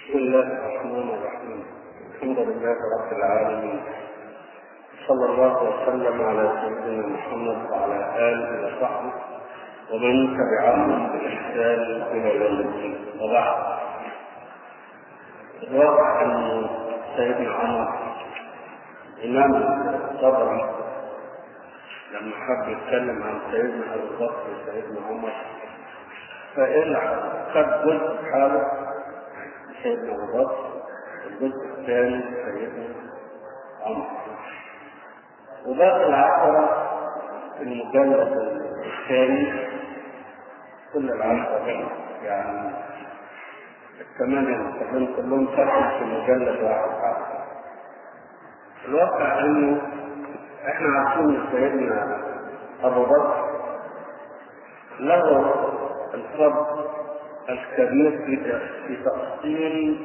بسم الله الرحمن الرحيم الحمد لله رب العالمين صلى الله وسلم على سيدنا محمد وعلى اله وصحبه ومن تبعهم باحسان الى يوم الدين وبعد الواقع ان سيدنا عمر امام الطبري لما حب يتكلم عن سيدنا ابو بكر وسيدنا عمر فإلع خد جزء حاله سيدنا ابو بكر الجزء الثاني سيدنا عمر وباقي العشرة في المجلد الثاني كل العشرة يعني الثمانية المستقبلين كلهم فتحوا في مجلد واحد آخر الواقع انه احنا عارفين ان سيدنا ابو بكر له الفضل الكبير في في تأصيل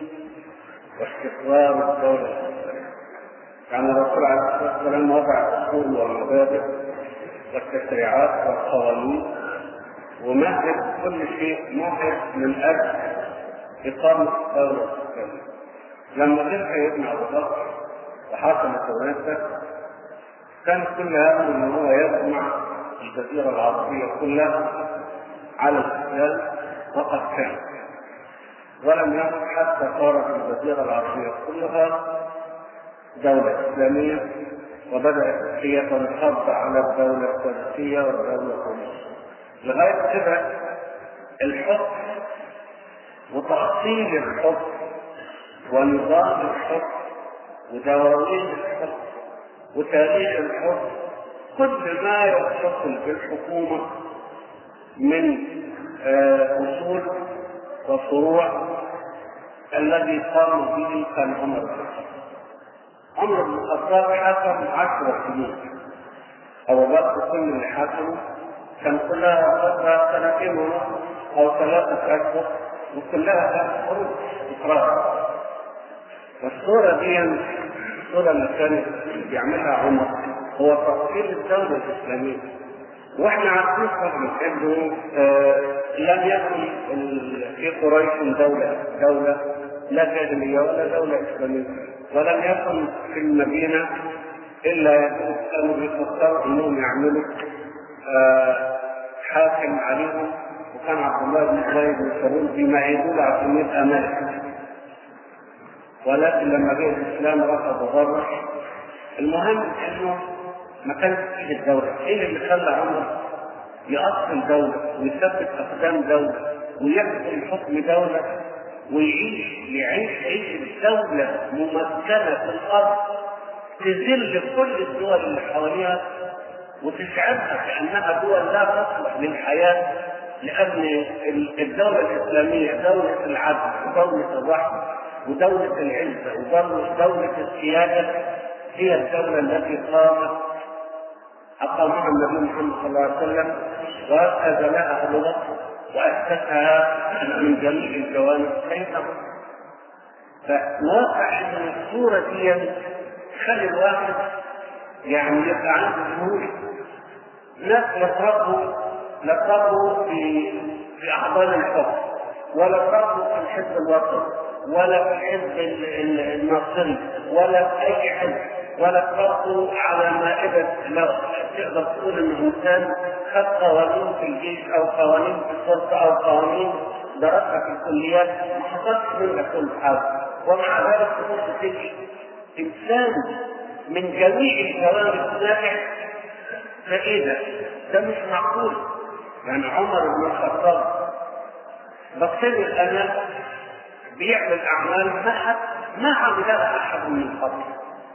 واستقرار الدولة الإسلامية. يعني الرسول عليه الصلاة والسلام وضع الأصول والمبادئ والتشريعات والقوانين ومهد كل شيء مهد من أجل إقامة الدولة الإسلامية. لما جه سيدنا أبو بكر وحاكم التوسط كان كل همه ان هو يجمع الجزيره العربيه كلها على الاسلام وقد كان ولم يكن حتى صارت الجزيره العربيه كلها دوله اسلاميه وبدات هي تنصب على الدوله الفارسيه والدوله الروميه لغايه كده الحكم وتأصيل الحكم ونظام الحكم ودواوين الحكم وتاريخ الحكم كل ما يتصل بالحكومة من أصول وفروع الذي قام به كان عمر بن الخطاب. عمر بن الخطاب حكم عشر سنين. أبو بكر كل اللي حكمه كان كلها فترة سنتين ونصف أو ثلاثة أشهر وكلها كانت حروب إقرار. والصورة دي الصورة اللي كانت بيعملها عمر هو تفصيل الدولة الإسلامية واحنا عارفين طبعا انه آه لم يكن في قريش دولة دولة لا جاهلية ولا دولة إسلامية ولم يكن في المدينة إلا كانوا بيفكروا انهم يعملوا آه حاكم عليهم وكان عبد الله بن زيد بن سلول بيمهدوا له عشان يبقى ملك ولكن لما جه الاسلام رفض ضرر المهم انه ما كانش فيه الدوله، ايه اللي خلى عمر يأصل دوله ويثبت اقدام دوله ويحكم حكم دوله ويعيش يعيش عيش الدوله ممكنه في الارض تذل كل الدول اللي حواليها وتشعرها كانها دول لا تصلح للحياه لان الدوله الاسلاميه دوله العدل ودوله الرحمه ودولة العزة ودولة السيادة هي الدولة التي قامت أقامها النبي محمد صلى الله عليه وسلم وأخذ لها أبو بكر وأسسها من جميع الجوانب خيرا فواقع أن الصورة دي تخلي الواحد يعني يبقى عنده شهور ناس لقبوا لقبوا في في أحضان الحكم ولقبوا في الحزب الوطني ولا في الحزب الناصري ولا في اي حزب ولا تربطوا على مائدة لو تقدر تقول ان الانسان خد قوانين في الجيش او قوانين في الشرطة او قوانين درسها في الكليات ما حصلش منها كل حاجة ومع ذلك تبص تجي انسان من جميع الجوانب ناجح فايه ده؟ ده مش معقول يعني عمر بن الخطاب بقتني الامام بيعمل اعمال ما حد ما عملها احد من قبل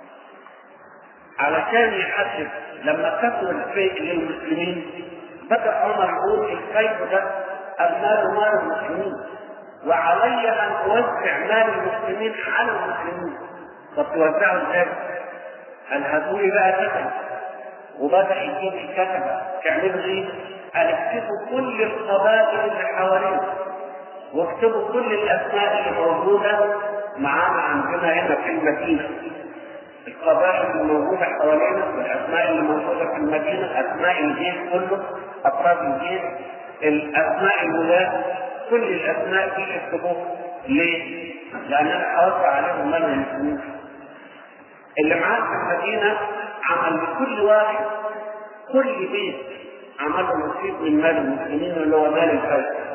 علشان يحدد لما كثر الفيء للمسلمين بدا عمر يقول الفيء ده المال مال المسلمين وعلي ان اوزع مال المسلمين على المسلمين طب توزعه ازاي؟ قال هاتوا لي بقى كتب وبدا يجيب الكتبه تعملوا ايه؟ قال اكتبوا كل القبائل اللي حوالينا واكتبوا كل الاسماء اللي موجوده معانا عندنا هنا في المدينه القبائل اللي موجوده حوالينا والاسماء اللي موجوده في المدينه اسماء الجيش كله افراد الجيش الاسماء الولاد كل الاسماء دي اكتبوها ليه؟ لأن أنا أوسع عليهم مال المسلمين اللي معاه في المدينة عمل لكل واحد كل بيت عمل له نصيب من مال المسلمين اللي هو مال الفجر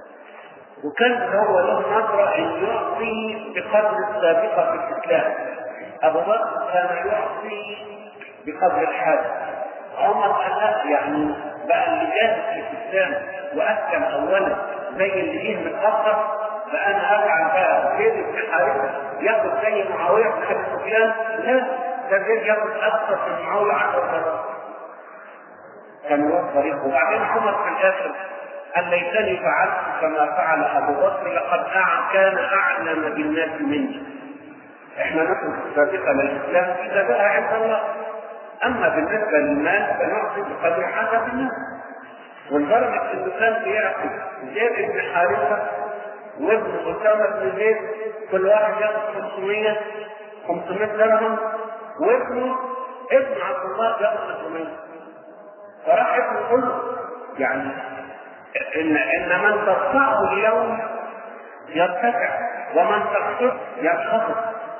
وكان هو له نظرة أن يعطي بقدر السابقة في الإسلام أبو بكر كان يعطي بقدر الحاجة عمر قال لا يعني بقى اللي جاهز في الإسلام وأسلم أولا زي اللي جه متأخر فأنا أفعل بقى زيد بن حارثة ياخد زي معاوية بن أبي سفيان لا ده زيد ياخد أكثر من معاوية عشر مرات كان هو الطريق وبعدين عمر في الآخر قال ليتني فعلت كما فعل ابو بكر لقد كان اعلم بالناس مني. احنا نترك السابقه للاسلام اذا بقى عند الله. اما بالنسبه للمال فنعطي بقدر حاجه الناس. ولدرجه انه كان بيعطي زيد بن حارثه وابن اسامه بن زيد كل واحد ياخذ 500 500 درهم وابنه ابن عبد الله ياخذ 300 فراح ابنه يقول له يعني ان ان من ترفعه اليوم يرتفع ومن تخفض ينخفض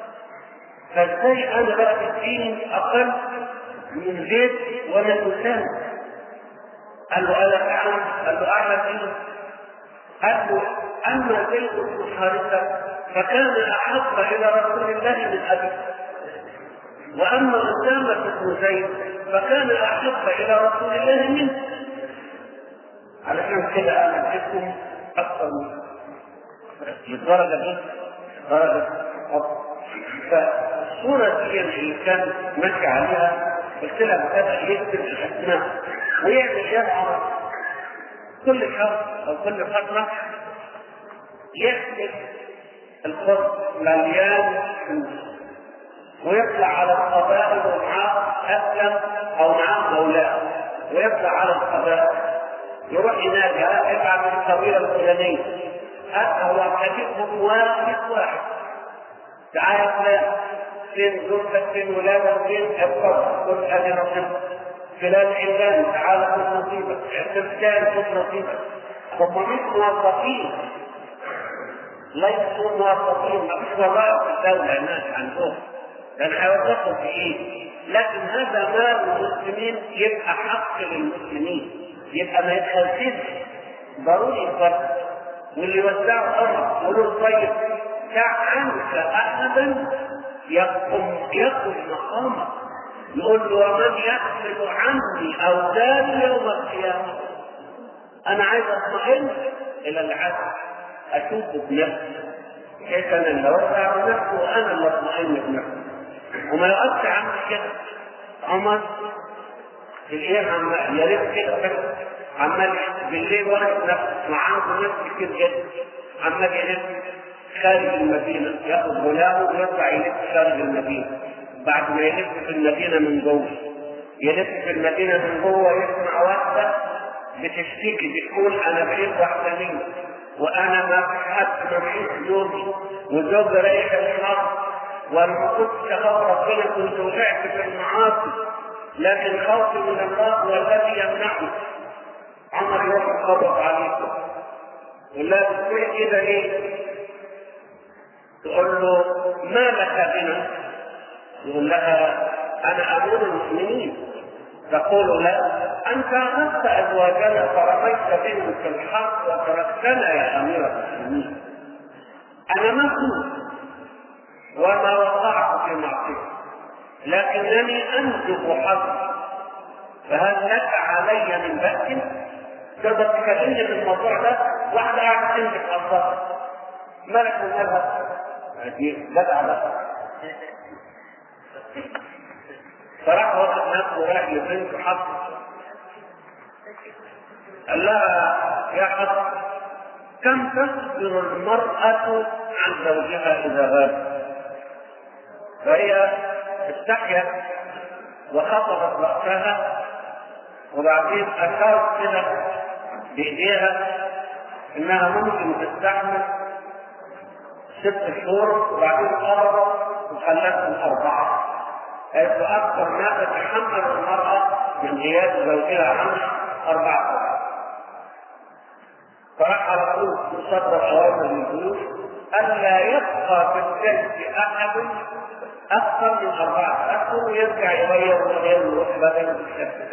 فازاي انا بقى تديني اقل من زيد ومن اسامه قال له انا اعلم قال له اعلم ايه قال له اما زيد بن حارثه فكان احب الى رسول الله من ابي واما اسامه بن زيد فكان احب الى رسول الله منه علشان كده انا اديكم اكثر من للدرجه دي درجه حب فالصوره دي اللي كان ماشي عليها قلت لها بدا يكتب الاسماء ويعمل يدعى كل شهر او كل فتره يكتب الخط مليان فلوس ويطلع على القبائل ومعاه اسلم او معاه مولاه ويطلع على القبائل يروح ينادي ها ابعت من القبيله الفلانيه ها هو حديثهم واحد واحد تعالى يا فلان فين زوجتك فين ولادك فين اتفضل قل ادي نصيبك فلان علان تعالى خذ نصيبك تركان خذ نصيبك هم مش موظفين ليسوا موظفين ما فيش وظائف في الدوله هناك عندهم لان هيوظفوا في ايه؟ لكن هذا مال المسلمين يبقى حق للمسلمين يبقى ما يتخلفش ضروري الفرق واللي يوزعه امر ولو طيب دع عنك احدا يقوم يقوم مقامك يقول له ومن يحمل عني اوزاري يوم القيامه انا عايز اطمئن الى العدل اشوفه بنفسي كيف انا اللي اوزع بنفسي وانا اللي اطمئن بنفسي وما يقفش عني كده عمر الايه عمال يا ريت كده عمال بالليل واحد نفسه وعنده ناس كتير جدا عمال يلف خارج المدينه ياخذ غلامه ويطلع يلف خارج المدينه بعد ما يلف في المدينه من جوه يلف في المدينه من جوه يسمع واحده بتشتكي بتقول انا بقيت وحدانيه وانا ما في حد ما فيش زوجي وزوجي رايح الحرب وانا ما كنتش اخاف ربنا كنت وقعت في المعاصي لكن خوفي من الله هو الذي يمنعني عمر يروح يخبط عليكم يقول لها تقول كده ليه؟ تقول له ما لك بنا؟ يقول لها انا امير المؤمنين تقول لا انت اخذت ازواجنا فرميت بهم في الحق وتركتنا يا امير المؤمنين انا ما كنت وما وقعت في معصيه لكنني انجب حظي فهل لك علي من بأس؟ تقدر تكلمني في الموضوع ده واحدة قاعدة تنجب حظها مالك من مالها؟ دي بدع بقى فراح واخد نفسه وراح لبنت حظ قال لها يا حظ كم تصبر المرأة عن زوجها إذا غاب؟ فهي استحيت وخطبت رأسها وبعدين أشارت كده بإيديها إنها ممكن تستحمل ست شهور وبعدين قررت وخلتهم أربعة حيث أكثر ما تتحمل المرأة من غياب زوجها عنها أربعة أشهر فراح على طول تصدر أوامر الجيوش ألا يبقى في الجلد أحد أكثر من أربعة أشهر ويرجع يغير ويغير ويروح بدل الشكل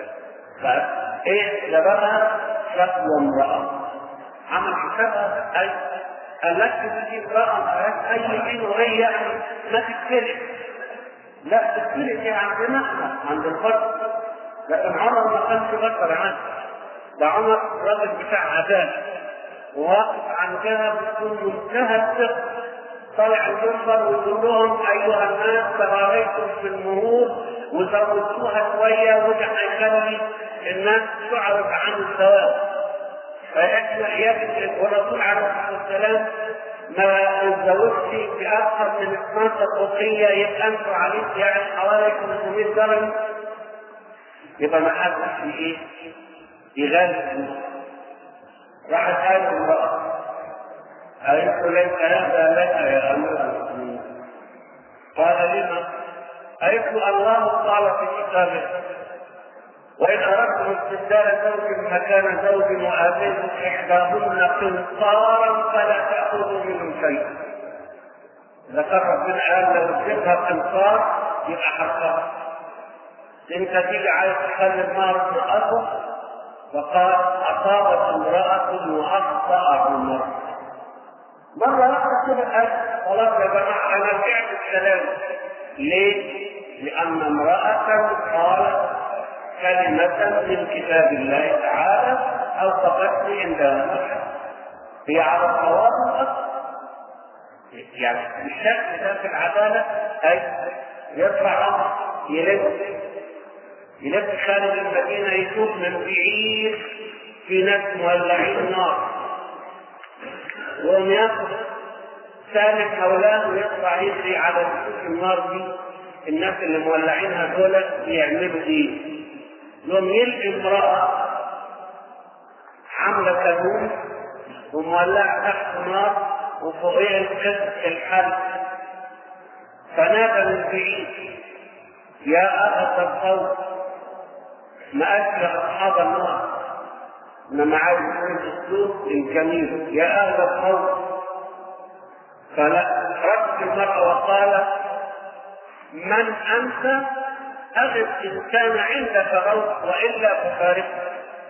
فإيه سببها شكوى امرأة عمل حسابها أي التي تجي امرأة أي حين وهي يعني ما تتكلم لا تتكلم دي عندنا احنا عند الفرد لكن عمر ما كانش بشر عنه ده عمر راجل بتاع عدالة وواقف عندها بكل منتهى الثقة طلع المنبر ويقول لهم ايها الناس تغاريتم في المرور وزودتوها شويه وده هيخلي الناس تعرض عن الثواب فاحنا يجب والرسول عليه الصلاه والسلام ما تزوجش باكثر من 12 اخيه يبقى انتوا عليك يعني حوالي 500 درجه يبقى ما حدش في ايه؟ يغالب راحت قالت امراه قالت ليس هذا لك يا امير المؤمنين قال لما قالت الله قال في كتابه وان اردتم استبدال زوج مكان زوج واتيتم احداهن قنطارا فلا تاخذوا منه شيئا ذكر ربنا قال لو اديتها قنطار يبقى حقها انت تيجي عايز تخلي النار امرأته فقال اصابت امرأة واخطأ المرأة مرة واحدة كده قال خلاص يا جماعة أنا رجعت الكلام ليه؟ لأن امرأة قالت كلمة من كتاب الله تعالى أوقفتني عند المشهد هي على الصواب الأصل يعني الشك ده في العدالة أي يرفع أمر يلف يلف خارج المدينة يشوف من بعيد في ناس مولعين نار وهم ياخذ سالك حولاه ويطلع يجري على شوف النار دي الناس اللي مولعينها دول يعملوا ايه؟ يوم يلقي امرأة عاملة كابوس ومولعة تحت نار وفوقيها الكسر الحل فنادى من بعيد يا أهل القوم ما أشبه أصحاب النار انما عايز يكون الاسلوب الجميل يا اهل القوم فلا رد المرأة وقال من انت اغب ان كان عندك روح والا ففارقه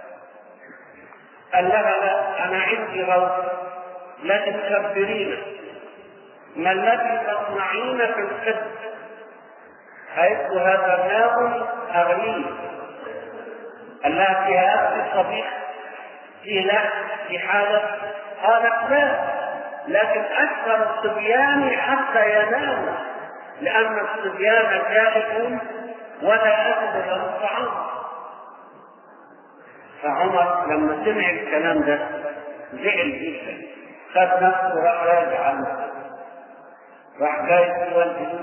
قال لها لا انا عندي روح لا تكبرين ما الذي تصنعين في القدس حيث هذا ماء اغنيه قال لها في هذا الطبيخ في لا في حالة قالت لا لكن أكثر الصبيان حتى يناموا لأن الصبيان جائعون ولا أكل له الطعام فعمر لما سمع الكلام ده زعل جدا خد نفسه راح راجع عنه راح جاي في والده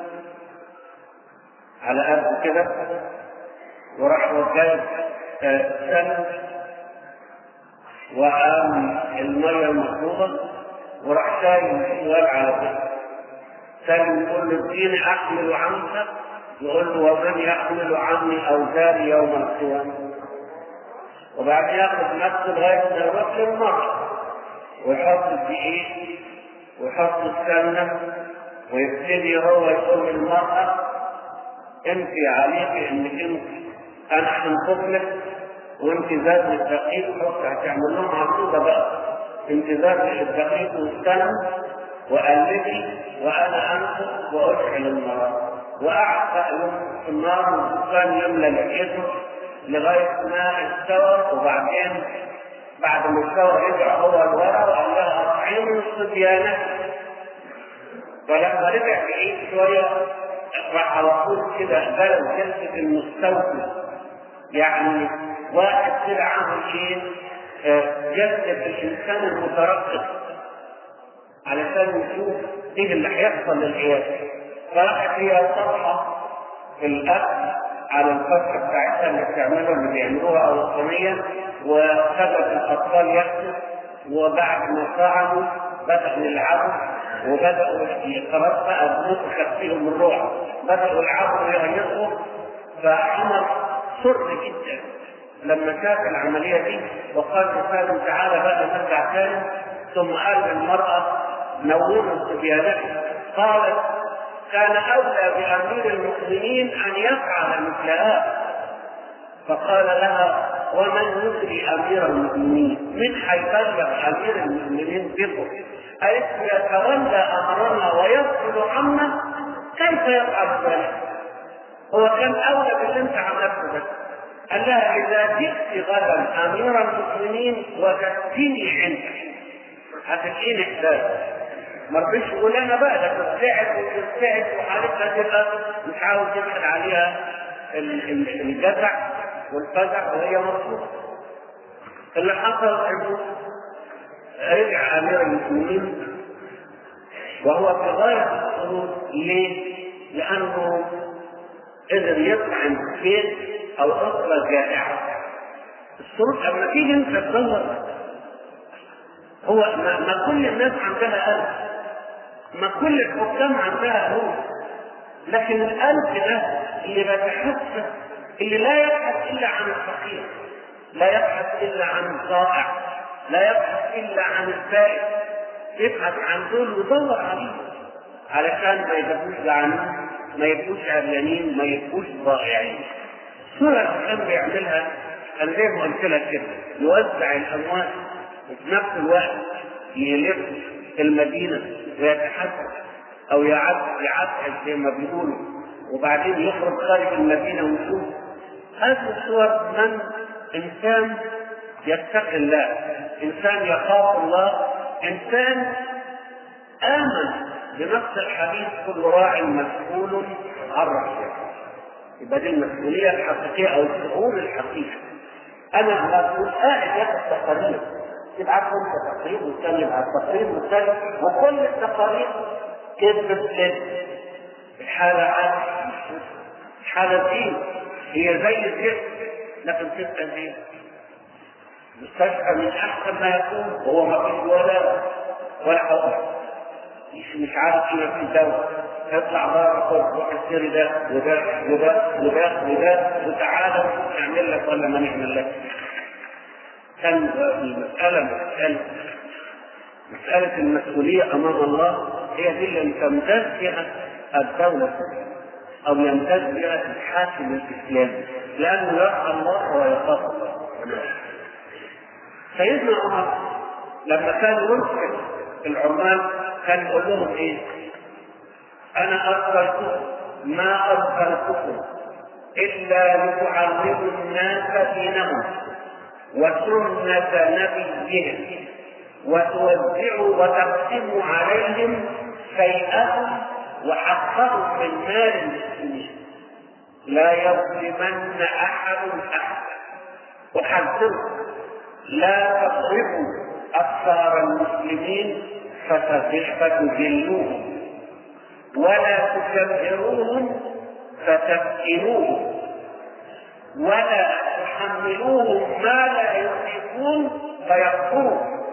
على قد كده وراح وجاي سن وقام المية المطلوبة وراح شايل السؤال على كده سالم يقول له اديني احمل عنك يقول له ومن يحمل عني اوزاري يوم القيامة وبعدين ياخذ نفسه لغاية ما يروح للمرأة ويحط الدقيق ويحط السمنة ويبتدي هو يقول للمرأة انت عليك انك انت انا هنصب لك وانت ذات الدقيق حط هتعمل لهم عقوبه بقى انت ذات الدقيق والسلم وقلبي وانا انفق وادخل النار واعفى في النار والدخان يملى لحيته لغايه ما استوى وبعدين بعد ما استوى رجع هو لورا وقال لها اطعموا الصبيانه فلما رجع بعيد شويه راح على طول كده بلد جلسه المستوفي يعني واحد كده عامل ايه جلسه الانسان المترقب علشان يشوف ايه اللي هيحصل للعيال فراحت هي صفحه في الاكل على الفتحه بتاعتها اللي بتعملها اللي بيعملوها او الصينيه وخلت الاطفال ياكلوا وبعد ما صعدوا بدأوا يلعبوا وبدأوا خلاص بقى نفخت فيهم الروح بدأوا يلعبوا ويهيصوا فعمر سر جدا لما شاف العملية دي وقال لسالم تعالى بقى نرجع تاني ثم قال للمرأة نوروا صبيانته قالت كان اولى بامير المؤمنين ان يفعل مثل هذا فقال لها ومن يدري امير المؤمنين من حيبلغ امير المؤمنين بكم قالت يتولى امرنا ويفصل عنا كيف يفعل ذلك؟ هو كان اولى باللي انت عملته ده قال لها اذا جئت غدا امير المؤمنين وجدتني عندك هتلقيني حداد ما رضيش يقول انا بقى ده تبتعد وتبتعد وحالتها تبقى مش عاوز يدخل عليها الجزع والفزع وهي مبسوطه اللي حصل انه رجع امير المؤمنين وهو في غايه السرور ليه؟ لانه قدر يطعم بيت او اسره جائعه السرور اما تيجي انت تدور هو ما, ما كل الناس عندها قلب ما كل الحكام عندها قلوب لكن القلب ده اللي بيتحسس اللي لا يبحث الا عن الفقير لا يبحث الا عن الضائع لا يبحث الا عن السائل يبحث عن دول ويدور عليهم علشان ما يبقوش جعانين ما يبقوش عريانين ما يبقوش ضائعين الصورة اللي كان بيعملها كان زي ما قلت لك كده يوزع الاموال وفي نفس الوقت يلف المدينة ويتحدث أو يعد يعدل زي ما بيقولوا وبعدين يخرج خارج المدينة ويشوف هذه الصور من إنسان يتقي الله إنسان يخاف الله إنسان آمن بنص الحديث كل راع مسؤول عن رعيته يبقى دي المسؤولية الحقيقية أو الشعور الحقيقي أنا مسؤول قاعد ياخد تقارير تبعت انت تقرير والثاني يبعت تقرير والثاني وكل التقارير كذب كذب الحالة عادي الحالة دي هي زي الزفت لكن تبقى زي مستشفى من احسن ما يكون وهو ما فيش ولا ولا حوار مش مش عارف ايه في دواء يطلع بره خد روح اشتري ده وده وده وده وده وتعالى نعمل لك ولا ما نعمل لك كان المسألة مسألة مسألة المسؤولية أمام الله هي دي اللي تمتاز فيها الدولة أو يمتاز بها الحاكم الإسلامي لأنه يرعى الله ويخاف الله سيدنا عمر لما كان يرسل العمال كان يقول لهم إيه؟ أنا أرسلتكم ما أرسلتكم إلا لتعلموا الناس دينهم وسنة نبيهم وتوزعوا وتقسموا عليهم شيئهم وحقهم من مال المسلمين لا يظلمن أحد أحدا أحذركم لا تضربوا أبصار المسلمين فتذلوهم ولا تكبروهم فتفتنوهم ولا تحملوهم ما لا يطيقون فيكفرون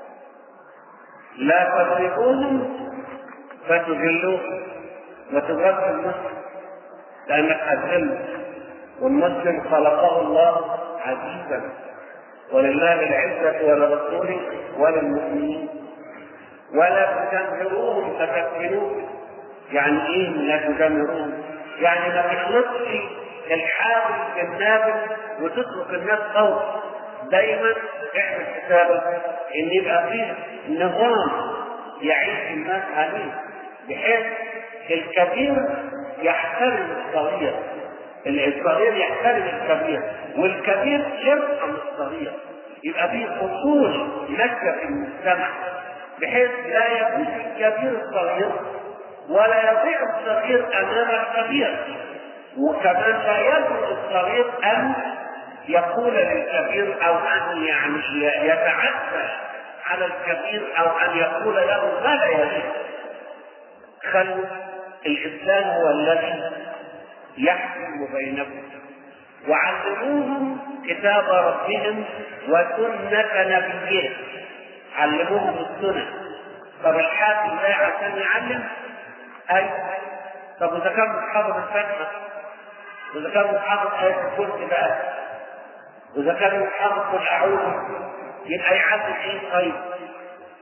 لا تضربوهم فتذلوهم وتضرب المسلم لانك هتذل والمسلم خلقه الله عزيزا ولله العزة ولرسوله وللمؤمنين ولا تجمهروهم فتفتنوهم يعني ايه لا تجمهروهم؟ يعني ما تخلطش الحاول بالنابل وتترك الناس فوق دايما اعمل حسابك ان يبقى فيه نظام يعيش الناس عليه بحيث الكبير يحترم الصغير الصغير يحترم الكبير والكبير يرحم الصغير يبقى فيه فصول ماشيه في المجتمع بحيث لا يكون الكبير الصغير ولا يضيع الصغير امام الكبير وكمان لا يجوز الصغير ان يقول للكبير او ان يعني يتعدى على الكبير او ان يقول له ما لا يليق خلوا الاسلام هو الذي يحكم بينكم وعلموهم كتاب ربهم وسنة نبيهم علموهم السنة طب الحاكم ده عشان يعلم أي طب وإذا كان متحضر الفتحة وإذا كان متحضر آية الكرسي بقى وإذا كان متحضر قل أعوذ يبقى يعلم إيه طيب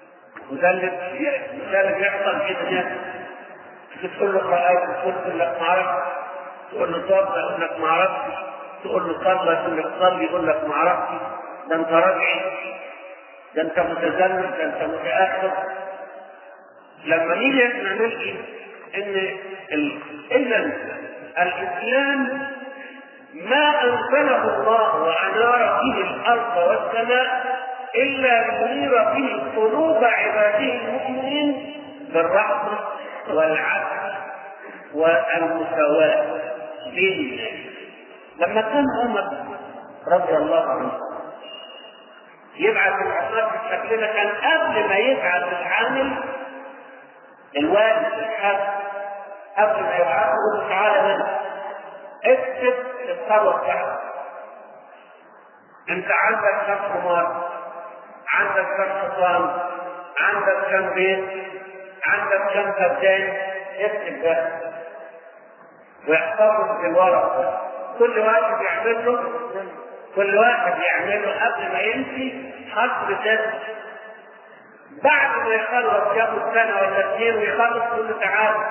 وده اللي ده اللي بيحصل كده تقول له قرأت تقول لك ما اعرفش تقول له صلى يقول لك ما اعرفش تقول له صلى يقول لك صلي يقول لك ما اعرفش ده انت راجعي ده انت متزلف ده انت متاخر لما نيجي احنا نلقي ان اذا الاسلام ما انزله الله وانار به الارض والسماء الا لينير به قلوب عباده المؤمنين بالرحمه والعدل والمساواه بين الناس لما كان عمر رضي الله عنه يبعث العمال بالشكل ده كان قبل ما يبعث العامل الوالد الحاج قبل ما يبعثه يقول تعالى منه اكتب الثروه بتاعتك انت عندك كم حمار عندك كم حصان عندك كم بيت عندك كم فدان اكتب ده ويحفظه في الورق كل واحد يعمل له كل واحد يعمله قبل ما يمشي حصر سنة بعد ما يخلص ياخد سنة ولا اثنين ويخلص يقول له تعالى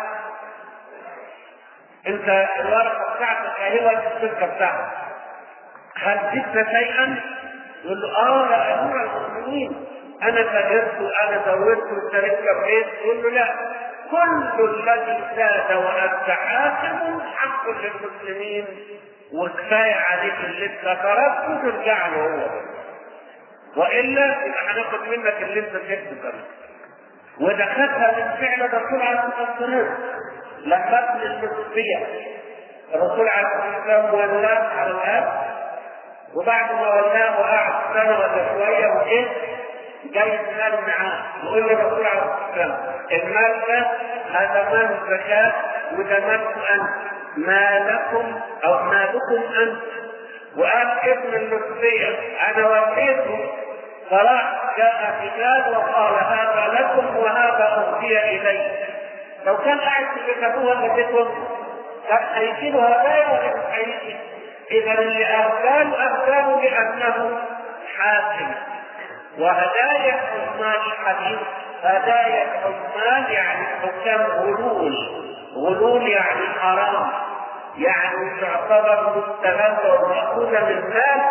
انت الورقة بتاعتك اهي السكة بتاعتك هل زدت شيئا؟ يقول له اه يا امير المؤمنين انا تاجرت وانا زودت واشتريت كبريت يقول له لا كل الذي زاد وانت حاكم حق للمسلمين وكفايه عليك اللي انت تركته ترجع له هو والا يبقى هناخد منك اللي انت سبته كمان وده خدها من فعل الرسول عليه الصلاه والسلام لما ابن المسيح الرسول عليه الصلاه والسلام ولاه على الاب وبعد ما ولاه وقعد سنه ولا شويه وجه جاي المال معاه يقول للرسول عليه الصلاه والسلام المال ده هذا مال الزكاه وده مالكم انت ما لكم او مالكم انت وقال ابن اللطفيه انا وليته فراح جاء كتاب وقال هذا لكم وهذا اهدي الي لو كان قاعد في بيت ابوه ولا بيت امه كان هيجيبوا هدايا ولا مش هيجي اذا اللي اهداه اهداه لانه حاكم وهدايا عثمان الحديث هدايا عثمان يعني حكام غلول غلول يعني حرام يعني تعتبر مستغلة ومأخوذة من مال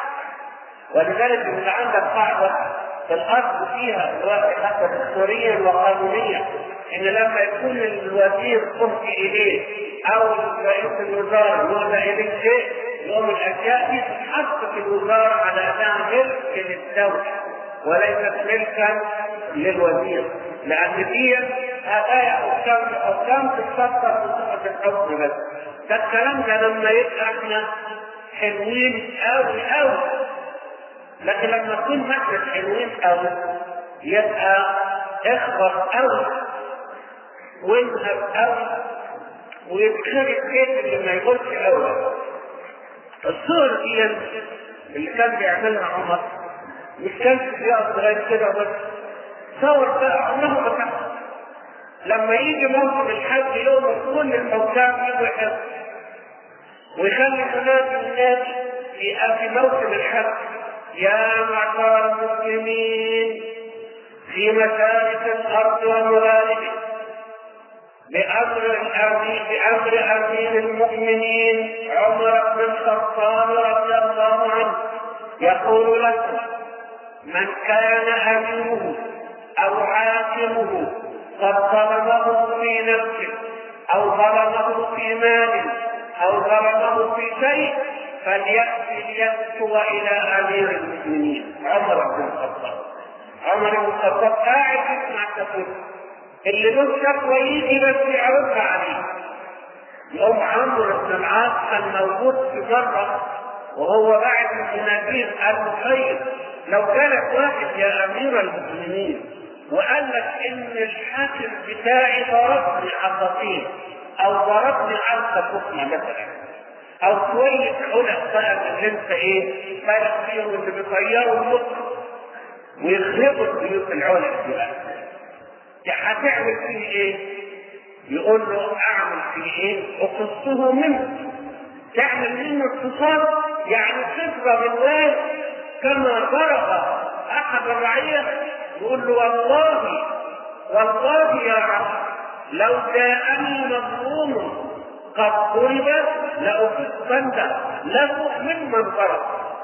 ولذلك انت عندك قاعدة في الأرض فيها دلوقتي حتى دستوريا وقانونيا إن لما يكون الوزير قمت إليه أو رئيس الوزارة يوضع إليه شيء يوم الأشياء دي تتحط في الوزارة على أنها ملك للدولة وليست ملكا للوزير لأن دي هدايا حكام حكام تتفكر بصفة الحكم بس ده الكلام ده لما يبقى احنا حلوين قوي قوي لكن لما نكون احنا حلوين قوي يبقى اخبر قوي وانهب قوي ويتخرج كيف اللي ما يقولش قوي الصور دي اللي كان بيعملها عمر مش كان يقف لغايه كده بس صور بقى عمره ما كان لما يجي موسم الحج يوم كل الحكام يجوا يحجوا ويخلي منادي الناس في في موسم الحج يا معشر المسلمين في مشارق الارض ومغاربها بأمر الأمير بأمر أمير المؤمنين عمر بن الخطاب رضي الله عنه يقول لكم من كان أميره أو حاكمه قد ظلمه في نفسه أو ظلمه في ماله أو ظلمه في شيء فليأتي ليكتب إلى أمير المؤمنين عمر بن الخطاب عمر بن الخطاب قاعد يسمع كتب اللي له شكوى يجي بس يعرضها عليه يوم عمرو بن العاص كان موجود في مرة وهو بعد المناديل قال له خير لو جالك واحد يا امير المؤمنين وقال لك ان الحاكم بتاعي ضربني عصافير او ضربني علقه كفنه مثلا او شويه علق بقى من اللي انت ايه بالغ فيهم اللي بيطيروا المخ ويخربوا البيوت العلق دي بقى هتعمل فيه ايه؟ يقول له اعمل فيه ايه؟ اقصه منه تعمل منه اقتصاد يعني تفرغ الناس كما ضرب احد الرعيه يقول له والله والله يا عم لو جاءني مظلوم قد ضرب لأخذن له ممن ضرب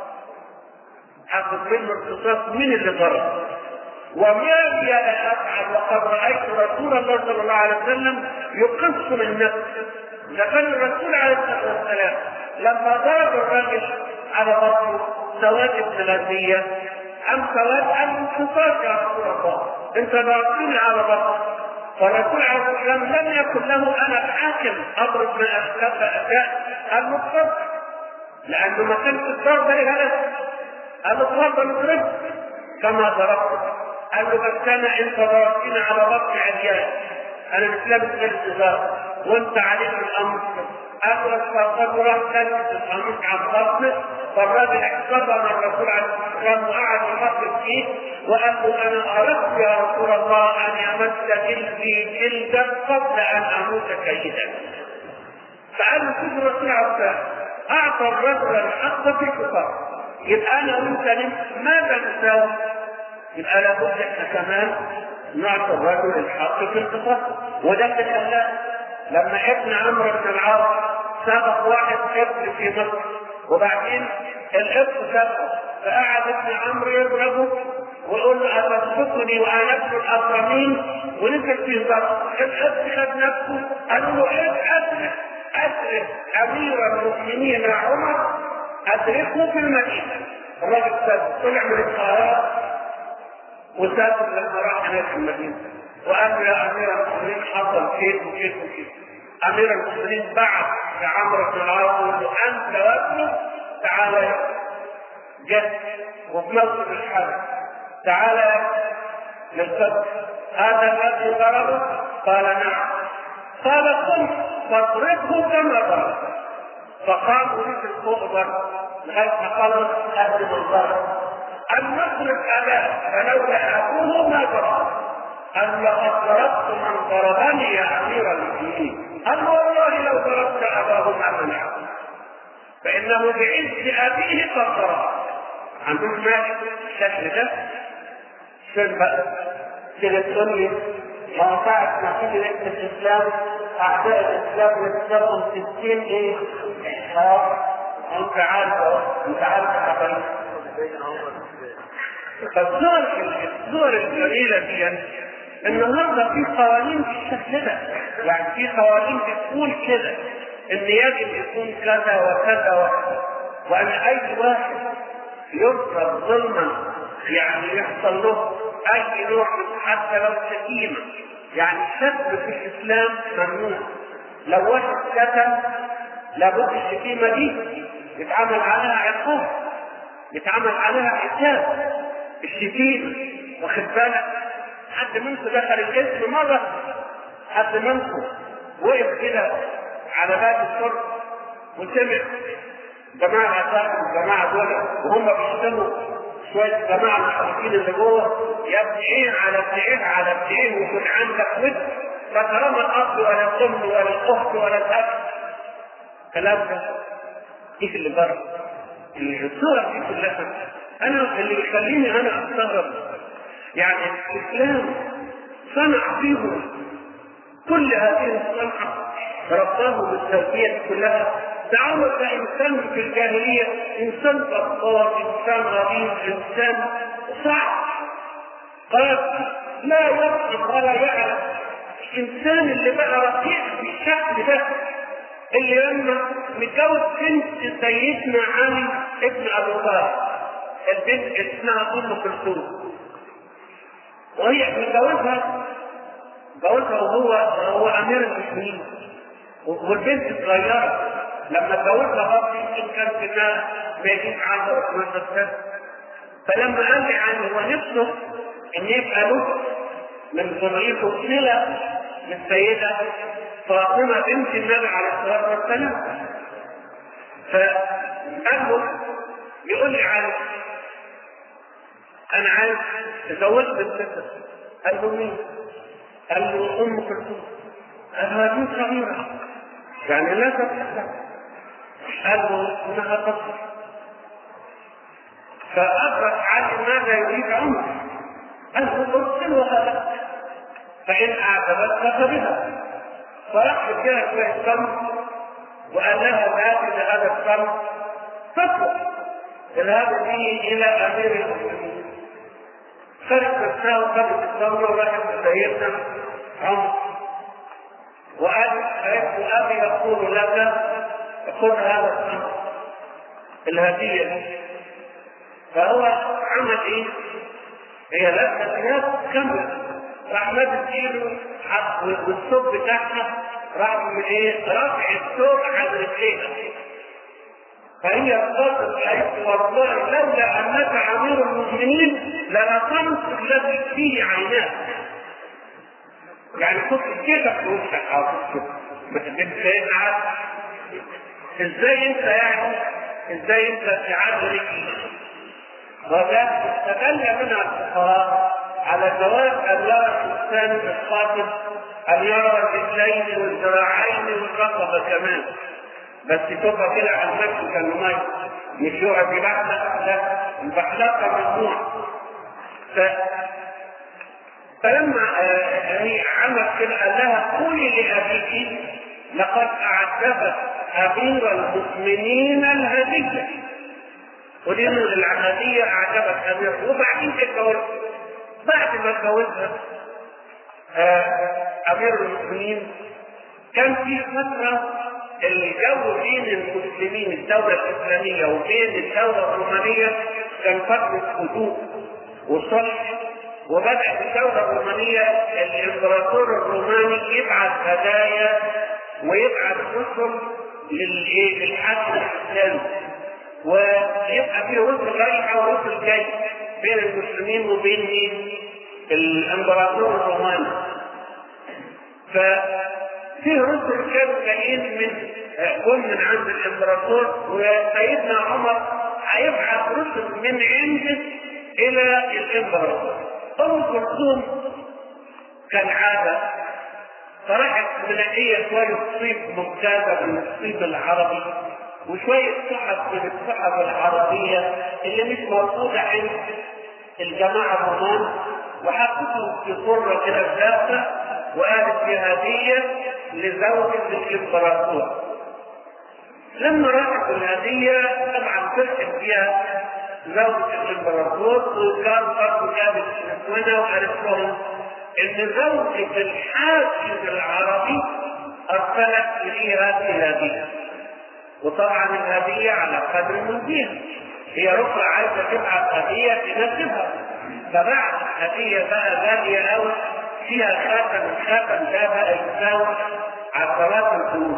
اخذ منه القصاص من اللي ضرب وما لي لا افعل وقد رايت رسول الله صلى الله عليه وسلم يقص من نفسه ده كان الرسول عليه الصلاه والسلام لما ضرب الراجل على بطنه سواد ابن غزيه ام سواد ام انتصار يا رسول الله انت ضربتني على بطنه فالرسول عليه الصلاه والسلام لم يكن له انا الحاكم اضرب من اسباب اداء المضطر لانه ما كانش الضرب له هدف قال له اتفضل اضرب كما ضربت قال له بس انا انت ضربتني على بطن عريان انا مش لابس غير الازار وانت عليك الامر قال له استغفرت وراح كلمة القميص على بطنه فالراجل احتضن الرسول عليه الصلاه والسلام وقعد يخفف فيه وقال له انا اردت يا رسول الله ان يمس جلدي جلدك قبل ان اموت كيدا فقال له سيد الرسول عليه الصلاه اعطى الرجل الحق في كفار يبقى انا وانت ماذا نساوي؟ يبقى لابد احنا كمان نعطي الرجل الحق في القصاص وده اللي خلاه لما ابن عمرو بن العاص سبق واحد ابن في مصر وبعدين الابن سبقه فقعد ابن عمرو يضربه ويقول له أتسبقني وأنا ابن الأكرمين ونزل في ضرب الابن خد نفسه قالوا له إيه أدرك أدرك أمير المؤمنين عمر أدركه في المدينة الراجل طلع من القاهرة وسافر لما راح هناك في المدينة وقال له يا أمير المؤمنين حصل كيف وكيف وكيف أمير المؤمنين بعت لعمرو بن العاص وقال له أنت وابنه تعالى يا جد وفي موقف الحرب تعالى يا للقدر هذا الذي ضربه قال نعم قال قم فاضربه كما ضرب فقام ونزل فوق ضرب لغايه ما قال اهل الضرب ان نضرب اباه فلولا ابوه ما ضرب ان لقد ضربت من ضربني يا امير المؤمنين قال والله لو ضربت اباه ما منعه فانه بعز ابيه قد ضرب عندهم مالك الشكل ده شنو بقى؟ كده تقول لي ما ساعة ما تيجي نكتب الإسلام أعداء الإسلام نكتبهم 60 إيه؟ ها؟ أنت عارف أهو أنت عارف حقيقة فالصور الصور الجميلة دي النهارده في قوانين بالشكل ده يعني في قوانين بتقول كده ان يجب يكون كذا وكذا وكذا وان اي واحد يضرب ظلما يعني يحصل له اي نوع من حتى لو شتيمه يعني الشتم في الاسلام ممنوع لو واحد شتم لابد الشتيمه دي يتعمل عليها عقاب يتعمل عليها حساب الشتيمه واخد بالك حد منكم دخل الجسم مره حد منكم وقف كده على باب الشرطه وسمع جماعه عساكر الجماعه دول وهم بيشتموا شويه جماعه المحركين اللي جوه يا ابن ايه على ابن ايه على ابن ايه ويكون عندك ود فطالما الاب ولا الام ولا الاخت ولا الاب كلام ده ايه اللي بره؟ الصوره دي كلها انا اللي بيخليني انا استغرب يعني الاسلام صنع فيهم كل هذه الصنعه رباه بالتربيه كلها تعود انسان في الجاهليه انسان غفار انسان غريب انسان صعب قال لا يفهم ولا يعرف الانسان اللي بقى رقيق بالشكل ده اللي لما متجوز بنت سيدنا علي ابن ابو طالب البنت اسمها ام كلثوم وهي متجوزها جوزها وهو هو امير المسلمين والبنت صغيره لما اتجوزها برضه يمكن كان سنها ما يجيش عنده 12 سنه فلما قال لي عنه هو نفسه ان يبقى له من ذريته صله للسيده فاطمه بنت النبي عليه الصلاه والسلام فقال له يقول لي علي انا عايز تزوجت بنت قال له مين؟ قال له ام كلثوم قال له هذه صغيره يعني لا تستطيع قال له انها تصل فادرك علي ماذا يريد عمر قال ارسلها لك فان اعجبتك فبها فراح فيها شويه تمر وقال لها ذات هذا التمر تطلب اذهبي به الى امير المسلمين خرج نفسها وخرج الثوره وراحت سيدنا عمر وقال ابي يقول لك خذ هذا التمر الهديه فهو عمل ايه؟ هي لابسه ثياب كامله راح مد ايده والثوب بتاعها راح من ايه؟ رفع الثوب عن رجليها فهي قالت قالت والله لولا انك امير المؤمنين لنصمت الذي فيه عيناك يعني كنت كده في وشك حاضر ما تبقى عارف ازاي انت يعني ازاي انت تعادل وده استدل منها الفقهاء على جواز ان يرى الانسان الخاطب ان يرى الرجلين والذراعين والرقبه كمان بس تبقى كده على المشي كالمي مش يقعد يبحلق لا البحلقه ممنوع ف... فلما هي عمل كده قال لها قولي لابيك لقد اعجبت امير المؤمنين الهديه ودي الهديه اعجبت امير وبعدين اتجوزت بعد ما اتجوزها امير المؤمنين كان في فتره الجو بين المسلمين الدولة الإسلامية وبين الدولة الرومانية كان فترة هدوء وصلح وبدأت الدولة الرومانية الإمبراطور الروماني يبعث هدايا ويبعث رسل للحاكم الإسلامي ويبقى فيه رسل رايحة ورسل جاي بين المسلمين وبين الإمبراطور الروماني ف فيه رسل كانوا جايين من كل من عند الامبراطور وسيدنا عمر هيبعث رسل من عنده الى الامبراطور ام كلثوم كالعاده فراحت منقيه شويه صيف ممتازه من الصيف العربي وشويه صحف من الصحف العربيه اللي مش موجوده عند الجماعه الرومان وحطتهم في صره كده ثابته وقالت دي هديه لزوجة الامبراطور لما راحت الهدية طبعا فرحت بيها زوجة الامبراطور وكان برضه جابت نسوانها وقالت لهم ان زوجة الحاكم العربي ارسلت اليه هذه الهدية وطبعا الهدية على قدر المدير هي رفع عايزة تبعت هدية تناسبها فبعد هدية بقى غالية قوي فيها خاتم الخاتم ده بقى يساوي عشرات الفلوس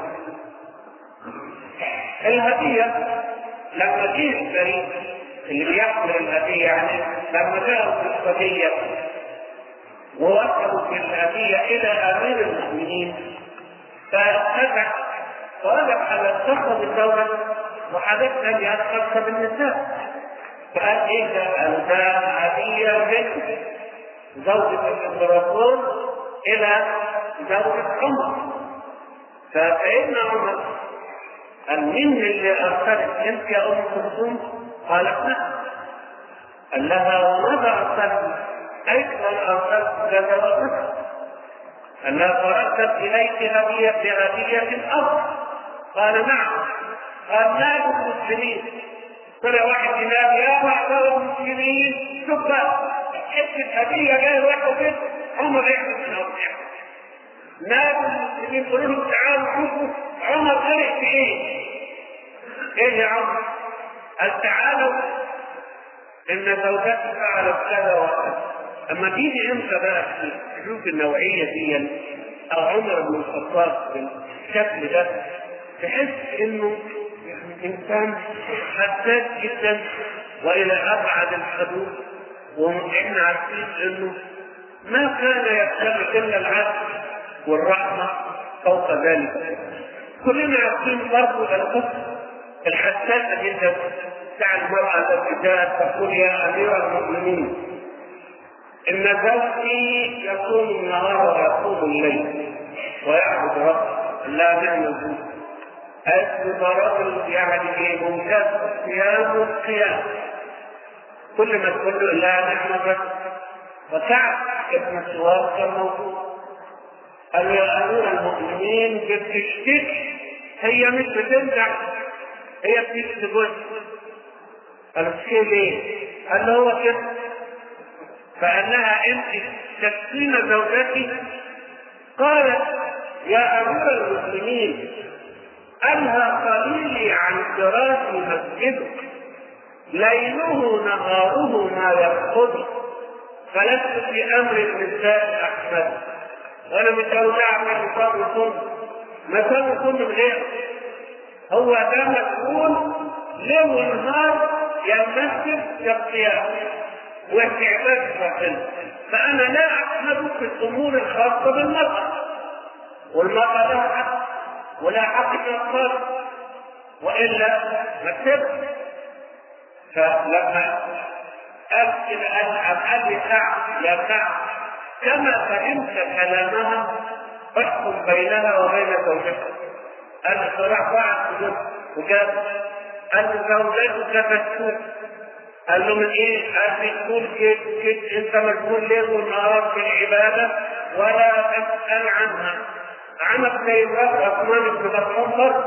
الهدية لما جه الفريق اللي بيحمل الهدية يعني لما جاءوا في الصبية ووصلوا بالهدية إلى أمير المؤمنين فنزع ووجد حاجات خاصة بالدولة وحاجات ثانية خاصة بالنساء فقال إيه ده؟ قال ده هدية منه زوجة الامبراطور الى زوجة عمر فسيدنا عمر قال مين اللي ارسلت انت يا ام كلثوم؟ قالت نعم قال لها وماذا ارسلت؟ ايش ارسلت كذا وكذا قال لها فارسلت اليك هديه بهديه الارض قال نعم قال نادوا المسلمين طلع واحد ينادي يا معشر المسلمين شوف بقى حته هديه جايه واحده كده عمر يعمل من أرضها نادوا المسلمين قالوا لهم تعالوا شوفوا عمر فرح في ايه؟ ايه يا عمر؟ قال تعالوا ان زوجتي فعلت كذا وكذا اما تيجي امتى بقى تشوف النوعيه دي او عمر بن الخطاب بالشكل ده تحس انه يعني انسان حساس جدا والى ابعد الحدود واحنا عارفين انه ما كان يقتل الا العدل والرحمه فوق ذلك كلنا عارفين برضه القصه الحساسه جدا بتاع المراه التي جاءت تقول يا امير المؤمنين ان زوجي يصوم النهار ويقوم الليل ويعبد ربه لا نعم الزوج أسلم رجل يعني ممتاز الصيام والقيام كل ما تقول له لا نحمدك وكعب ابن سواد كان موجود قال له يا امير المؤمنين بتشتكي هي مش بتنجح هي بتيجي تقول قال له ليه؟ قال له هو كده فقال لها انت تكفين زوجتي قالت يا امير المسلمين انهى خليلي عن فراش مسجدك ليله نهاره ما يرقد فلست في امر النساء احمد وانا مش هقول اعمل مساوي كل مساوي كل من غيره هو ده مسؤول ليل ونهار يا المسجد يا القيام واستعداد باطل فانا لا احمد في الامور الخاصه بالمراه والمراه لها حق ولا حق في الصبر والا ما تسبش فلما أرسل أن أبي كعب يا كعب كما فهمت كلامها احكم بينها وبين زوجتها أنا صراحة واحد سجود وجاب أن زوجتك تسكت قال له من ايه؟ قال لي تقول كده كده انت مشغول ليل ونهار بالعباده ولا تسال عنها. عمل زي الرب عثمان بن مطعم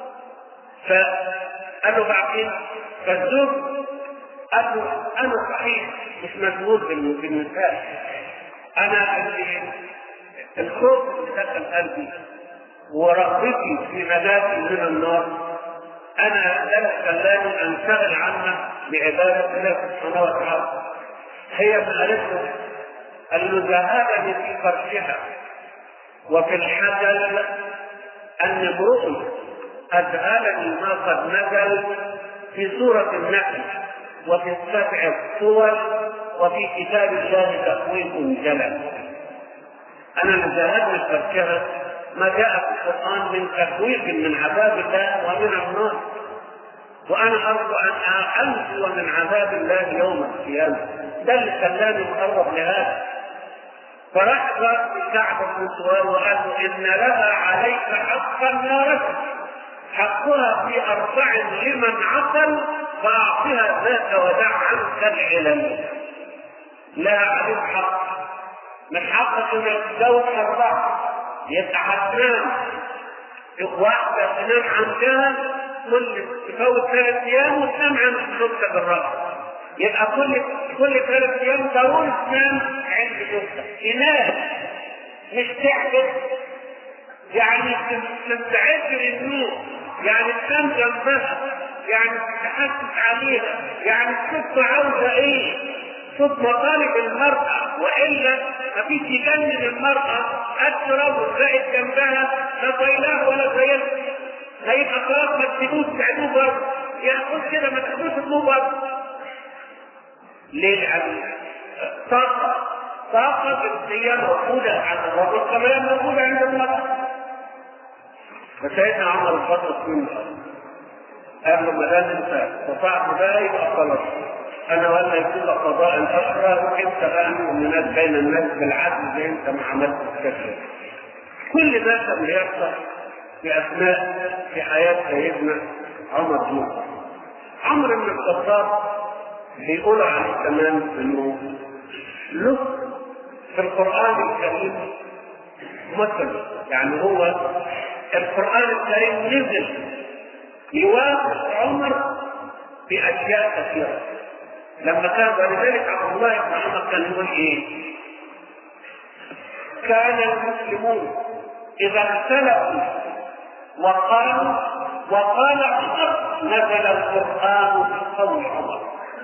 فقال له بعدين فالزوج قال له انا صحيح مش مشغول بالنساء انا اللي الخوف اللي دخل قلبي ورغبتي في نجاتي من النار انا لا خلاني انشغل عنها بعباده الله سبحانه وتعالى هي ما قالت قال له ذهبني في فرشها وفي الحجل ان امرؤ اذهلني ما قد نزل في سوره النحل وفي السبع الصور وفي كتاب الله تخويف جلل انا ذهبت فرشها ما جاء في القرآن من تخويف من عذاب الله ومن النار وأنا أرجو أن أنجو من عذاب الله يوم القيامة ده اللي خلاني مقرب لهذا فراح رب كعب بن سوار وقال له إن لها عليك حقا يا رجل حقها في أربع لمن عقل فأعطها ذاك ودع عنك العلل لها عليك حق من حقك انك تزوج اربعه يبقى هتنام واحدة تنام عندها كل تفوت ثلاث أيام وتنام عند زوجتك الرابعة يبقى كل كل ثلاث أيام ضروري تنام عند زوجتك تنام مش تعبد يعني تستعد للنوم يعني تنام جنبها يعني تتحسس عليها يعني تشوف عاوزة ايه شوف مطالب المرأة وإلا مفيش يجنن المرأة أشرب زائد جنبها لا طيلاه ولا زيها هيبقى خلاص ما تسيبوش تعدوه برضه ياخد كده ما تاخدوش تسيبوه برضه ليه؟ لأن طاقة طاقة جنسية موجودة عند الرجل كمان موجودة عند المرأة فسيدنا عمر الفضل منه قال له ما دام انت استطعت ده يبقى خلاص انا ولا يكون قضاء الاخرى وانت بقى مؤمنات بين الناس بالعدل زي انت ما عملت كده كل ده كان بيحصل في اثناء في حياه سيدنا عمر بن الخطاب عمرو بن الخطاب بيقول عليه كمان انه له في القران الكريم مثل يعني هو القران الكريم نزل يوافق عمر في اشياء كثيره لما كان ولذلك عبد الله بن عمر كان يقول ايه؟ كان المسلمون اذا اختلفوا وقالوا وقال عمر نزل القران في قول عمر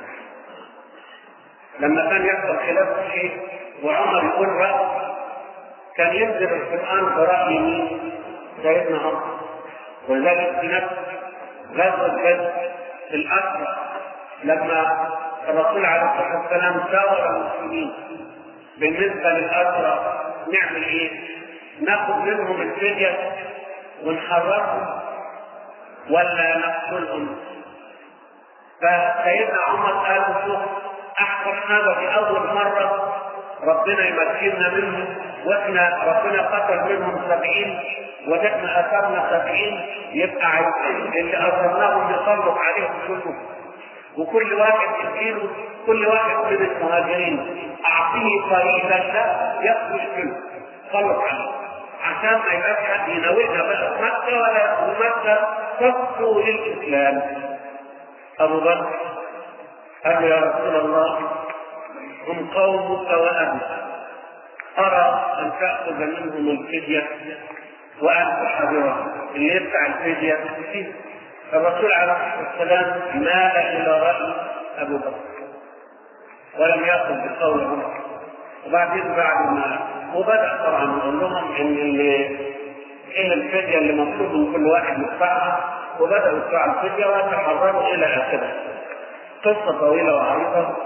لما كان يحصل خلاف في شيء وعمر يقول راي كان ينزل القران براي مين؟ سيدنا عمر ولذلك في نفس غزوه بدر في الاسرى لما الرسول عليه الصلاه والسلام شاور المسلمين بالنسبه للاسرى نعمل ايه؟ ناخذ منهم الفديه ونحررهم ولا نقتلهم؟ فسيدنا عمر قال شوف احسن هذا في اول مره ربنا يمكننا منهم واحنا ربنا قتل منهم سبعين وجدنا اثرنا سبعين يبقى عايزين اللي اثرناهم نسلط عليهم كلهم وكل واحد يديله كل واحد من المهاجرين اعطيه قليلا لا يخرج منه خلص عليه عشان ما يبقاش حد يناولها بقى في مكه ولا ومكه تصفو للاسلام ابو بكر قال يا رسول الله هم قومك واهلك ارى ان تاخذ منهم الفديه وان تحررهم اللي يدفع الفديه فيه الرسول عليه الصلاه والسلام مال الى راي ابو بكر ولم ياخذ بقول عمر وبعدين بعد ما وبدا طبعا يقول لهم ان اللي ان الفديه اللي مطلوب من كل واحد يدفعها وبداوا يدفعوا الفديه وتحرروا الى اخره قصه طويله وعريضه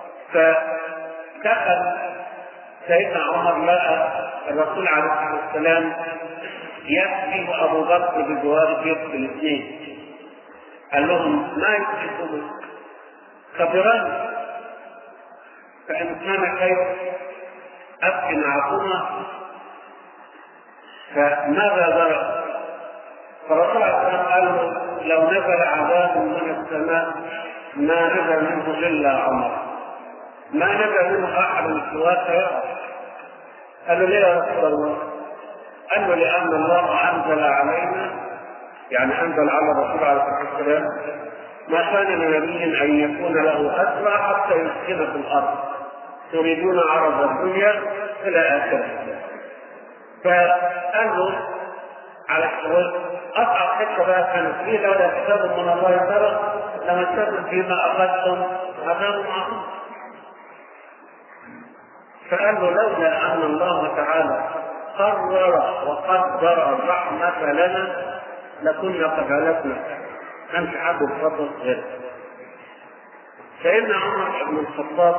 فدخل سيدنا عمر لقى الرسول عليه الصلاه والسلام يكفي ابو بكر بجوار بيت الاثنين قال لهم ما يكفيكم خبران فان كان خير ابكي معكما فماذا ذرأ؟ فالرسول عليه الصلاه والسلام قال له لو نزل عذاب من السماء ما نزل منه الا عمر ما نزل منه احد سواك يرى قال له ليه يا رسول الله؟ قال له لان الله انزل علينا يعني انزل على الرسول عليه الصلاه والسلام ما كان لنبي ان يكون له اسرى حتى يسكن في الارض تريدون عرض الدنيا الى اخره فقال له على الشغل اصعب حته بقى كانت فيه لولا كتاب من الله ترى لمسكم فيما اخذتم عذاب عظيم فقال له لولا ان الله تعالى قرر وقدر الرحمه لنا لكنا قد هلكنا كان في حد الفضل غير سيدنا عمر بن الخطاب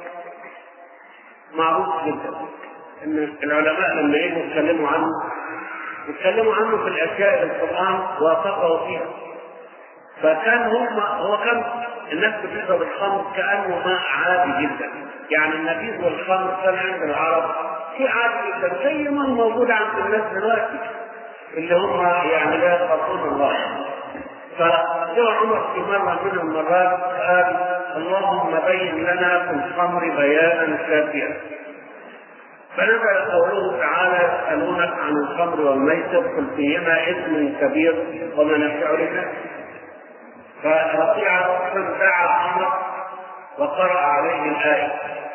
معروف جدا ان العلماء لما يجوا يتكلموا عنه يتكلموا عنه في الاشياء اللي القران وافقه فيها فكان هم هو كان الناس بتشرب الخمر كانه ماء عادي جدا يعني النبيذ والخمر كان عند العرب شيء عادي جدا زي ما هو موجود عند الناس دلوقتي اللي هم يعني لا يخافون الله فجاء عمر في مرة من المرات قال اللهم بين لنا في الخمر بيانا كافيا فنزل قوله تعالى يسألونك عن الخمر والميسر قل فيهما إثم كبير ومنافع للناس فرفيع دعا عمر وقرأ عليه الآية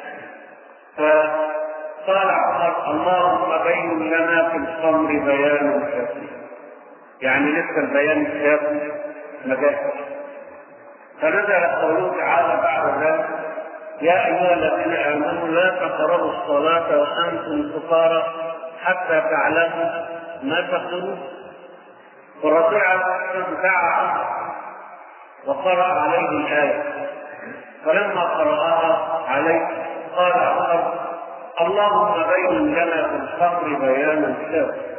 فقال عمر اللهم بين لنا في الخمر بيانا كافيا يعني لسه البيان الكافي ما جاش فنزل قوله تعالى بعد ذلك يا ايها الذين امنوا لا تقربوا الصلاه وانتم سكارى حتى تعلموا ما تقولون والرسول عليه الصلاه والسلام دعا عمر وقرا عليه الايه فلما قراها عليه قال عمر اللهم بين لنا في الخمر بيانا كافيا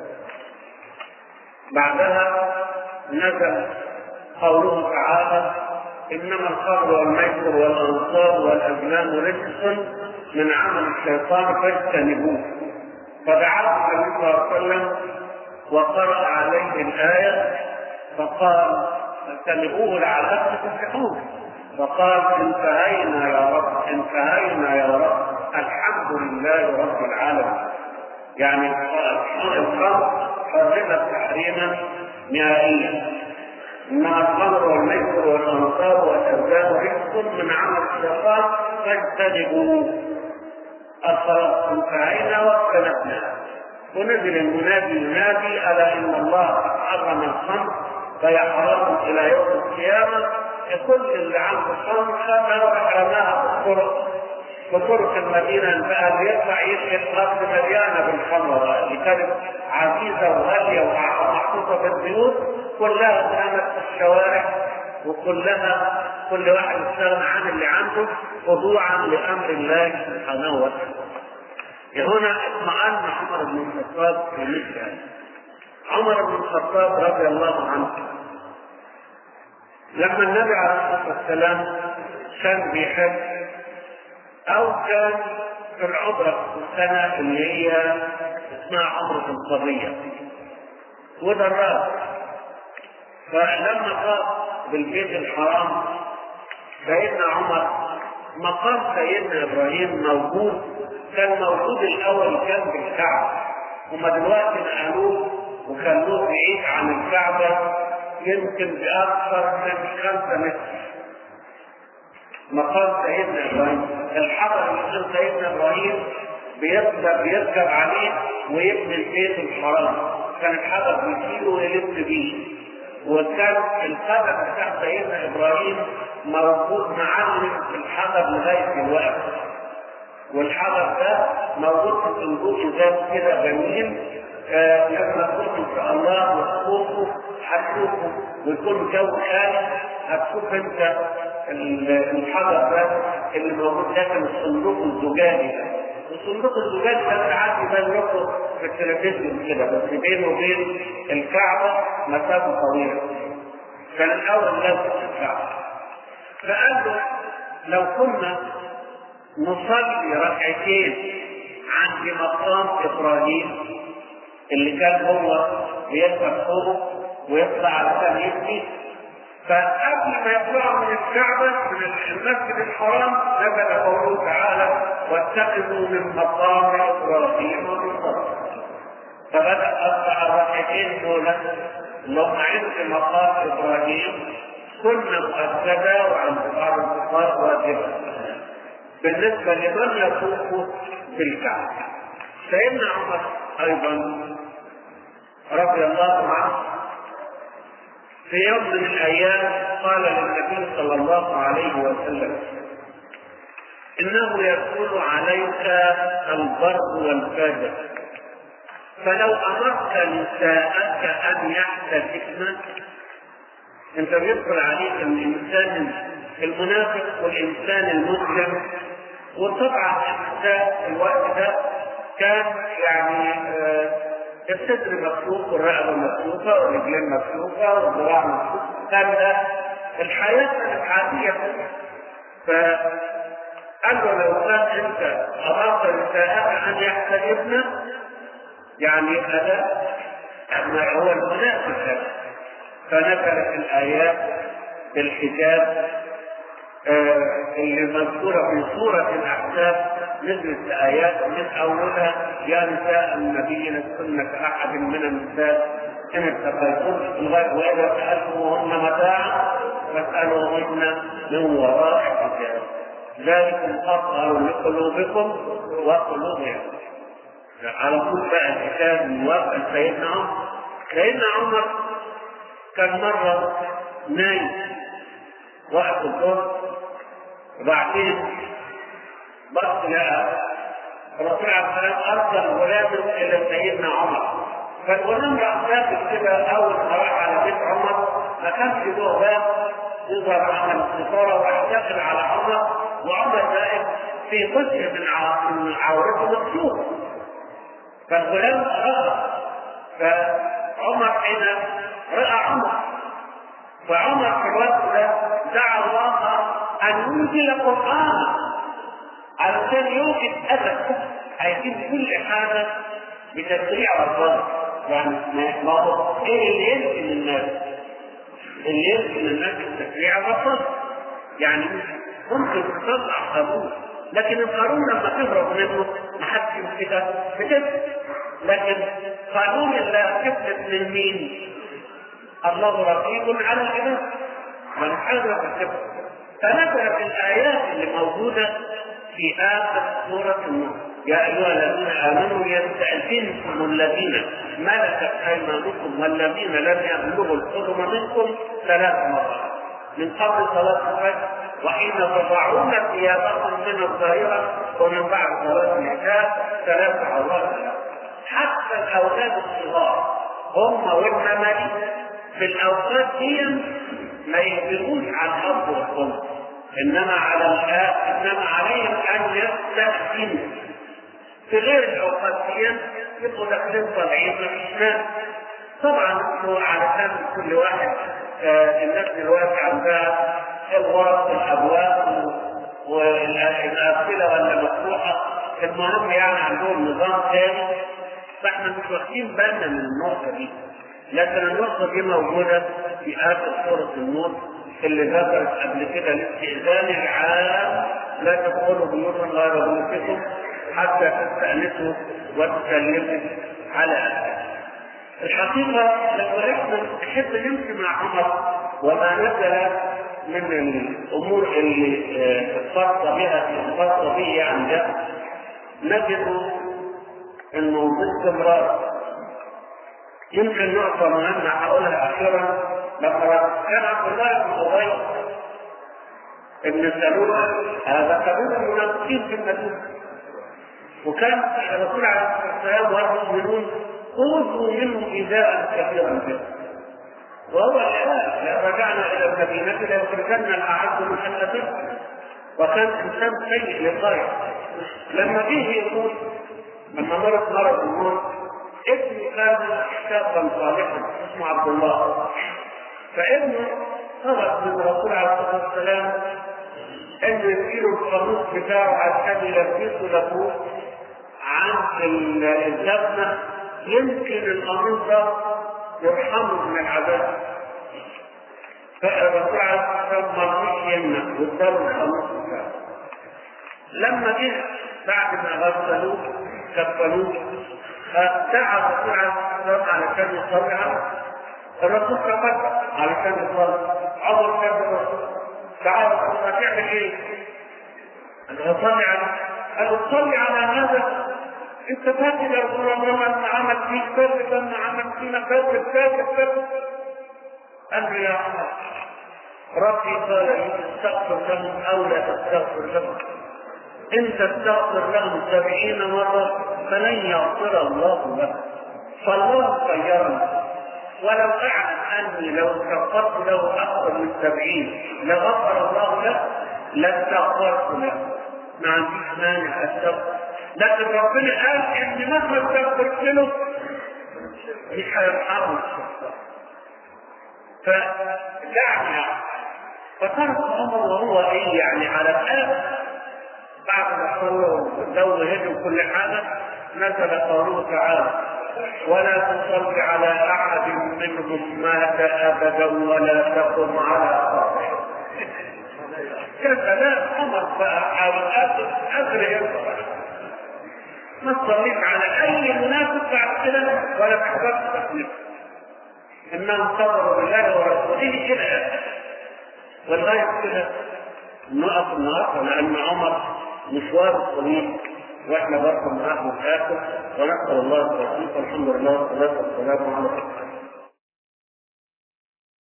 بعدها نزل قوله تعالى انما الخمر والميسر والانصار والازلام رجس من عمل الشيطان فاجتنبوه فدعاه النبي صلى الله عليه وسلم وقرأ عليه الآية فقال اجتنبوه لعلكم تفلحون فقال انتهينا يا رب انتهينا يا رب الحمد لله رب العالمين يعني الخمر حرمت تحريما نهائيا انما الخمر والميسر والانصار والازلام رزق من عمل الشيطان فاجتنبوه الصلاه انتهينا واختلفنا ونزل المنادي ينادي الا ان الله حرم الخمر فيحرم الى يوم القيامه كل اللي عنده خمر خدها ورماها في الطرق بطرق المدينة بقى اللي يطلع يشهد الأرض مليانة بالخمر اللي كانت عزيزة وغالية ومحطوطة في البيوت كلها كانت في الشوارع وكلها كل واحد يستغنى عن اللي عنده خضوعا لأمر الله سبحانه وتعالى. هنا اطمأن عمر بن الخطاب في مثل هذا. عمر بن الخطاب رضي الله عنه لما النبي عليه الصلاة والسلام كان بيحج او كان في العمرة السنة اللي هي اسمها عمرة القضية وده الراس فلما طاف بالبيت الحرام سيدنا عمر مقام سيدنا ابراهيم موجود كان موجود الاول كان بالكعبه هما دلوقتي نقلوه وخلوه بعيد عن الكعبه يمكن باكثر من خمسه متر مقام سيدنا ابراهيم الحجر اللي كان سيدنا ابراهيم بيركب بيركب عليه ويبني البيت الحرام كان الحجر بيشيله ويلف بيه وكان القدم بتاع سيدنا ابراهيم موجود معلم في الحجر لغايه دلوقتي والحجر ده موجود في صندوق ازاز كده جميل آه لما تروح ان شاء الله وتشوفه هتشوفه ويكون جو خالي هتشوف انت الحجر ده اللي موجود داخل الصندوق الزجاجي ده وصندوق الزجاج ده ساعات يبان لكم في التلفزيون كده بس بينه وبين الكعبه مسافه طويله كان الاول لازم الكعبه فقال له لو كنا نصلي ركعتين عند مقام ابراهيم اللي كان هو بيركب فوقه ويطلع علشان يبكي فقبل ما يطلعوا من الكعبة من المسجد الحرام نزل قوله تعالى واتخذوا من مقام إبراهيم مصلى فبدأ أصبح الركعتين دول اللي هم عند مقام إبراهيم سنة مؤكدة وعند بعض الفقهاء واجبة بالنسبة لمن يطوف بالكعبة سيدنا عمر أيضا رضي الله عنه في يوم من الايام قال للنبي صلى الله عليه وسلم انه يكون عليك البر والفجر فلو امرت نساءك ان يحتسبن انت بيدخل عليك الانسان المنافق والانسان المسلم وطبعا النساء في الوقت ده كان يعني آه الصدر مكشوف والرقبه مكشوفه والرجلين مكشوفه والذراع مكشوفه كان ده الحياه كانت عاديه فقال له لو كان انت امرت نساءك ان يحتجبن يعني هذا ما هو المناسب لك فنزلت الايات بالحجاب آه اللي مذكورة في سورة الأحزاب نزلت آيات من أولها يا نساء النبي لستن كأحد من النساء إن اتقيتم لغاية وإذا سألتموهن متاعا فاسألوهن من وراء حجاب ذلكم أطهر لقلوبكم وقلوبهم على طول بقى الكتاب موافق سيدنا عمر سيدنا عمر كان مرة نايم وقت الظهر وبعدين بص لقى الرسول عليه السلام ارسل غلامه الى سيدنا عمر فالغلام راح سافر كده اول ما راح على بيت عمر ما كانش له باب يظهر عمل الستاره وراح داخل على عمر وعمر واقف في قسم من من عورته مكشوفه فالغلام رفض فعمر حين راى عمر فعمر في الوقت ده دعا الله ان ينزل قرآنا علشان يوجد أدب هيجيب كل حاجة بتشريع ربنا يعني ما هو ايه اللي يلزم الناس؟ اللي يلزم الناس التشريع ربنا يعني ممكن تطلع قانون لكن القانون لما تهرب منه ما حدش يمسكها بتثبت لكن قانون الله تثبت من مين؟ الله رقيب على العباد من حاجة تثبت فنزلت الآيات اللي موجودة في آخر سورة النور يا أيها الذين آمنوا يستأذنكم الذين ملكت أيمانكم والذين لم يبلغوا الحلم منكم ثلاث مرات من قبل صلاة الفجر وحين تضعون ثيابكم من الظاهرة ومن بعد صلاة العشاء ثلاث عورات حتى الأولاد الصغار هم والنمل في الأوقات دي ما يهجموش على الأب والأم إنما على الآب إنما عليهم أن يستأذنوا في غير الأوقات دي يبقوا داخلين طالعين مفيش ناس طبعا هو علشان كل واحد آه الناس دلوقتي عندها الغرف الابواب والقافله ولا مفتوحه المهم يعني عندهم نظام ثاني فاحنا مش واخدين بالنا من النقطه دي لكن النقطه دي موجوده في اخر سوره النور اللي ذكرت قبل كده الاستئذان العام لا تدخلوا بيوتا غير بيوتكم حتى تستأنسوا وتسلموا على أهلها. الحقيقة لما احنا نحب نمشي مع عمر وما نزل من الأمور اللي الخاصة بها الخاصة به يعني ده نجد انه باستمرار يمكن نقطة مهمة هقولها أخيرا لما كان عبد الله بن أبي ابن سلول هذا قبيل المنافقين في المدينة وكان الرسول عليه الصلاة والسلام والمؤمنون أوذوا منه إيذاء كثيرا جدا وهو الآن لو رجعنا إلى المدينة ليخرجن الأعز من حلته وكان إنسان سيء للغاية لما جه يقول لما مرض مرض الموت ابني كان شابا صالحا اسمه عبد الله فابنه طلب من الرسول عليه الصلاه والسلام ان يديله القاموس بتاعه عشان يلبسه له عن الزبنه يمكن القاموس ده يرحمه من العذاب فالرسول عليه الصلاه والسلام ما رضيش يمنع واداله القاموس بتاعه لما جه بعد ما غسلوه كفنوه دعا الرسول عليه الصلاه والسلام علشان يصلي عليه الرسول تقدم علشان يصلي عمر كان الرسول تعالى هتعمل ايه؟ قال صلي على قال له صلي على هذا انت فاكر يا رسول الله ان عمل فيك كذب ان عمل فينا كذب كذب كذب قال له يا عمر ربي قال استغفر لهم او لا تستغفر لهم ان تستغفر لهم سبعين مره فلن يغفر الله لك فالله خيرني ولو اعلم اني لو استغفرت له اكثر من سبعين لغفر الله له لاستغفرت له ما عنديش مانع استغفر لكن ربنا قال ان مهما استغفرت له مش هيرحمه الشيطان فدعني فترك عمر وهو ايه يعني على الآن بعد ما صلوا الجو هدوا كل حاجه نزل قوله تعالى ولا تصل على احد منهم مات ابدا ولا تقم على قبره كذا عمر بقى او اجر ما تصليش على اي منافق بعد كده ولا تحضرش تكليف انهم صبروا بالله ورسوله الى ولغايه كده نقف النهارده لان عمر مشوار طويل واحنا برضه معاه في الاخر ونسال الله التوفيق والحمد لله والصلاه والسلام على رسول الله